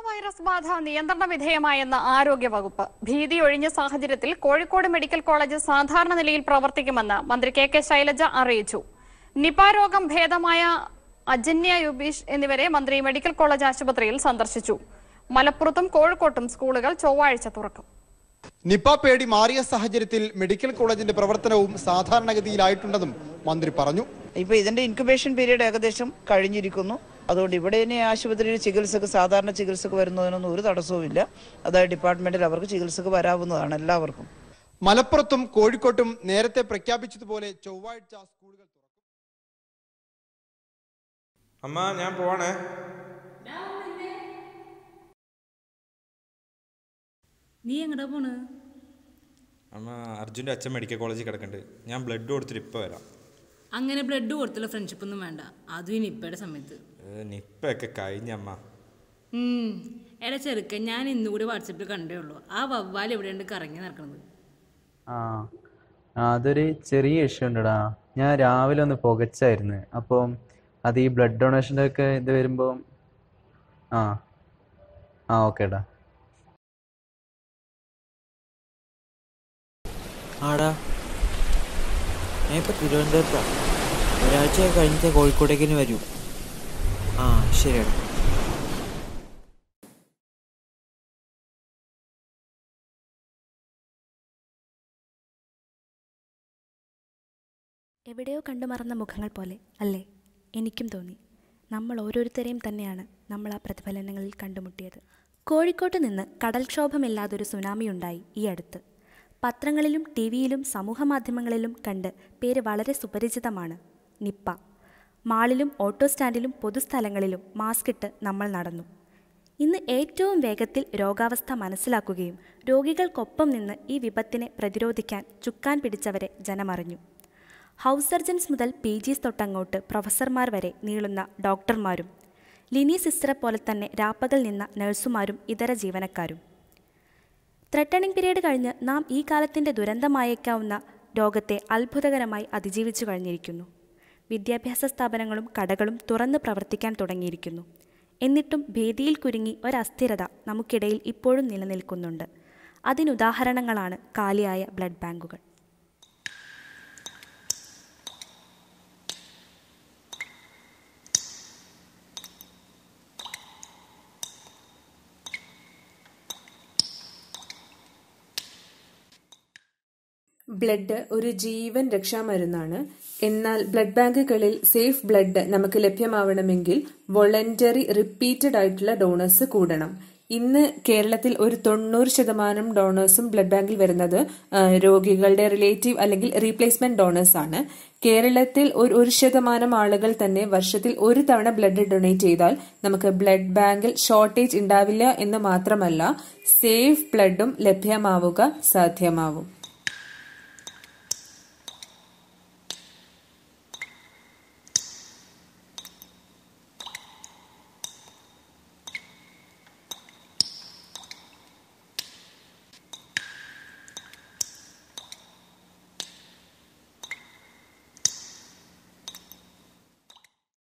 Virus ബാധ നിയന്ത്രണ വിധേയമായെന്ന് ആരോഗ്യവകുപ്പ് ഭീതി ഒഴിഞ്ഞ സാഹചര്യത്തിൽ കോഴിക്കോട് മെഡിക്കൽ കോളേജ് സാധാരണ നിലയിൽ പ്രവർത്തിക്കുമെന്ന് മന്ത്രി കെ കെ ശൈലജ അറിയിച്ചു നിപ രോഗം ഭേദമായ അജന്യ യുബീഷ് എന്നിവരെ മന്ത്രി മെഡിക്കൽ കോളേജ് ആശുപത്രിയിൽ സന്ദർശിച്ചു മലപ്പുറത്തും കോഴിക്കോട്ടും സ്കൂളുകൾ ചൊവ്വാഴ്ച തുറക്കും നിപ പേടി മാറിയ സാഹചര്യത്തിൽ മെഡിക്കൽ കോളേജിന്റെ പ്രവർത്തനവും സാധാരണഗതിയിലായിട്ടുണ്ടെന്നും മന്ത്രി പറഞ്ഞു ഇപ്പോൾ ഇതിന്റെ ഇൻക്യുബേഷൻ പീരീഡ് ഏകദേശം കഴിഞ്ഞിരിക്കുന്നു അതുകൊണ്ട് ഇവിടെ ഇനി ആശുപത്രിയിൽ ചികിത്സക്ക് സാധാരണ ചികിത്സക്ക് വരുന്നതിനൊന്നും ഒരു തടസ്സവുമില്ല അതായത് ഡിപ്പാർട്ട്മെന്റിൽ അവർക്ക് ചികിത്സക്ക് വരാവുന്നതാണ് എല്ലാവർക്കും മലപ്പുറത്തും കോഴിക്കോട്ടും നേരത്തെ പ്രഖ്യാപിച്ചതുപോലെ ചൊവ്വാഴ്ച സ്കൂളുകൾ തുറക്കും അമ്മ ഞാൻ പോവാണേ നീ എങ്ങടാ പോണ് അമ്മ അർജുൻ്റെ അച്ഛൻ മെഡിക്കൽ കോളേജിൽ കിടക്കുന്നുണ്ട് ഞാൻ ബ്ലഡ് കൊടുത്തിട്ട് ഇപ്പോൾ വരാം അങ്ങനെ ബ്ലഡ് കൊടുത്തുള്ള ഫ്രണ്ട്ഷിപ്പ് ഒന്നും വേണ്ട അതും ഇനി ഇപ്പയുടെ സമയത്ത് ഏ, നിപ്പയൊക്കെ കഴിഞ്ഞമ്മ ഉം. എടാ ചെറുക്കൻ ഞാൻ ഇന്നുകൂടി വാട്സപ്പിൽ കണ്ടേ ഉള്ളൂ ആ വവ്വാൽ എവിടെയുണ്ട് കറങ്ങി നടക്കുന്നത് ആ ആ, അതൊരു ചെറിയ ഇഷ്യൂ ഉണ്ടടാ ഞാൻ രാവിലെ ഒന്ന് പുകച്ചായിരുന്നു അപ്പം അത് ഈ ബ്ലഡ് ഡൊണേഷൻ്റെ ഒക്കെ ഇത് വരുമ്പോൾ ആ ആ ഓക്കേടാ ആടാ ഞാൻ ഇപ്പം തിരുവനന്തപുരത്താണ് ഒരാഴ്ച കഴിഞ്ഞിട്ട് കോഴിക്കോട്ടേക്കിന് വരൂ ആ ശരിയാണ് എവിടെയോ കണ്ടു മറന്ന മുഖങ്ങൾ പോലെ അല്ലേ എനിക്കും തോന്നി നമ്മൾ ഓരോരുത്തരെയും തന്നെയാണ് നമ്മൾ ആ പ്രതിഫലനങ്ങളിൽ കണ്ടുമുട്ടിയത് കോഴിക്കോട്ട് നിന്ന് കടൽക്ഷോഭമില്ലാതൊരു സുനാമി ഉണ്ടായി ഈ അടുത്ത് പത്രങ്ങളിലും ടി വിയിലും സമൂഹമാധ്യമങ്ങളിലും കണ്ട് പേര് വളരെ സുപരിചിതമാണ് നിപ്പ മാളിലും ഓട്ടോ സ്റ്റാൻഡിലും പൊതുസ്ഥലങ്ങളിലും മാസ്ക് ഇട്ട് നമ്മൾ നടന്നു ഇന്ന് ഏറ്റവും വേഗത്തിൽ രോഗാവസ്ഥ മനസ്സിലാക്കുകയും രോഗികൾക്കൊപ്പം നിന്ന് ഈ വിപത്തിനെ പ്രതിരോധിക്കാൻ ചുക്കാൻ പിടിച്ചവരെ ജനമറിഞ്ഞു ഹൗസ് സർജൻസ് മുതൽ പി ജിസ് തൊട്ടങ്ങോട്ട് പ്രൊഫസർമാർ വരെ നീളുന്ന ഡോക്ടർമാരും ലിനി സിസ്റ്ററെ പോലെ തന്നെ രാപ്പകൽ നിന്ന നഴ്സുമാരും ഇതര ജീവനക്കാരും ത്രെട്ടണിംഗ് പീരീഡ് കഴിഞ്ഞ് നാം ഈ കാലത്തിൻ്റെ ദുരന്തമായേക്കാവുന്ന രോഗത്തെ അത്ഭുതകരമായി അതിജീവിച്ചു കഴിഞ്ഞിരിക്കുന്നു വിദ്യാഭ്യാസ സ്ഥാപനങ്ങളും കടകളും തുറന്ന് പ്രവർത്തിക്കാൻ തുടങ്ങിയിരിക്കുന്നു എന്നിട്ടും ഭീതിയിൽ കുരുങ്ങി ഒരസ്ഥിരത നമുക്കിടയിൽ ഇപ്പോഴും നിലനിൽക്കുന്നുണ്ട് അതിനുദാഹരണങ്ങളാണ് കാലിയായ ബ്ലഡ് ബാങ്കുകൾ ബ്ലഡ് ഒരു ജീവൻ രക്ഷാമരുന്നാണ് എന്നാൽ ബ്ലഡ് ബാങ്കുകളിൽ സേഫ് ബ്ലഡ് നമുക്ക് ലഭ്യമാവണമെങ്കിൽ വോളണ്ടറി റിപ്പീറ്റഡ് ആയിട്ടുള്ള ഡോണേഴ്സ് കൂടണം ഇന്ന് കേരളത്തിൽ ഒരു തൊണ്ണൂറ് ശതമാനം ഡോണേഴ്സും ബ്ലഡ് ബാങ്കിൽ വരുന്നത് ആ, രോഗികളുടെ റിലേറ്റീവ് അല്ലെങ്കിൽ റീപ്ലേസ്മെന്റ് ഡോണേഴ്സ് ആണ് കേരളത്തിൽ ഒരു ഒരു ശതമാനം ആളുകൾ തന്നെ വർഷത്തിൽ ഒരു തവണ ബ്ലഡ് ഡൊണേറ്റ് ചെയ്താൽ നമുക്ക് ബ്ലഡ് ബാങ്കിൽ ഷോർട്ടേജ് ഉണ്ടാവില്ല എന്ന് മാത്രമല്ല സേഫ് ബ്ലഡും ലഭ്യമാവുക സാധ്യമാവും